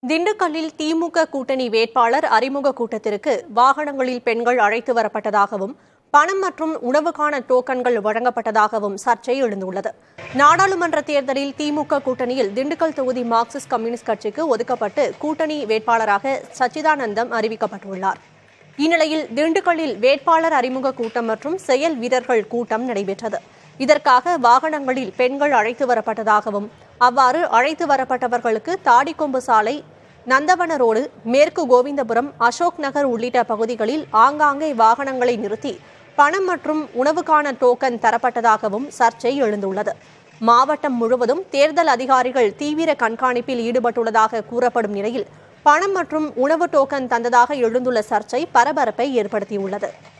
திண்டுக்கல்லில் திமுக கூட்டணி வேட்பாளர் அறிமுக கூட்டத்திற்கு வாகனங்களில் பெண்கள் அழைத்து வரப்பட்டதாகவும் பணம் மற்றும் உணவுக்கான டோக்கன்கள் வழங்கப்பட்டதாகவும் சர்ச்சை எழுந்துள்ளது நாடாளுமன்ற தேர்தலில் திமுக கூட்டணியில் திண்டுக்கல் தொகுதி மார்க்சிஸ்ட் கம்யூனிஸ்ட் கட்சிக்கு ஒதுக்கப்பட்டு கூட்டணி வேட்பாளராக சச்சிதானந்தம் அறிவிக்கப்பட்டுள்ளார் இந்நிலையில் திண்டுக்கல்லில் வேட்பாளர் அறிமுக கூட்டம் மற்றும் செயல் வீரர்கள் கூட்டம் நடைபெற்றது இதற்காக வாகனங்களில் பெண்கள் அழைத்து வரப்பட்டதாகவும் அவ்வாறு அழைத்து வரப்பட்டவர்களுக்கு தாடிக்கொம்பு சாலை நந்தவன ரோடு மேற்கு கோவிந்தபுரம் அசோக் நகர் உள்ளிட்ட பகுதிகளில் ஆங்காங்கே வாகனங்களை நிறுத்தி பணம் மற்றும் உணவுக்கான டோக்கன் தரப்பட்டதாகவும் சர்ச்சை எழுந்துள்ளது மாவட்டம் முழுவதும் தேர்தல் அதிகாரிகள் தீவிர கண்காணிப்பில் ஈடுபட்டுள்ளதாக கூறப்படும் நிலையில் பணம் மற்றும் உணவு டோக்கன் தந்ததாக எழுந்துள்ள சர்ச்சை பரபரப்பை ஏற்படுத்தியுள்ளது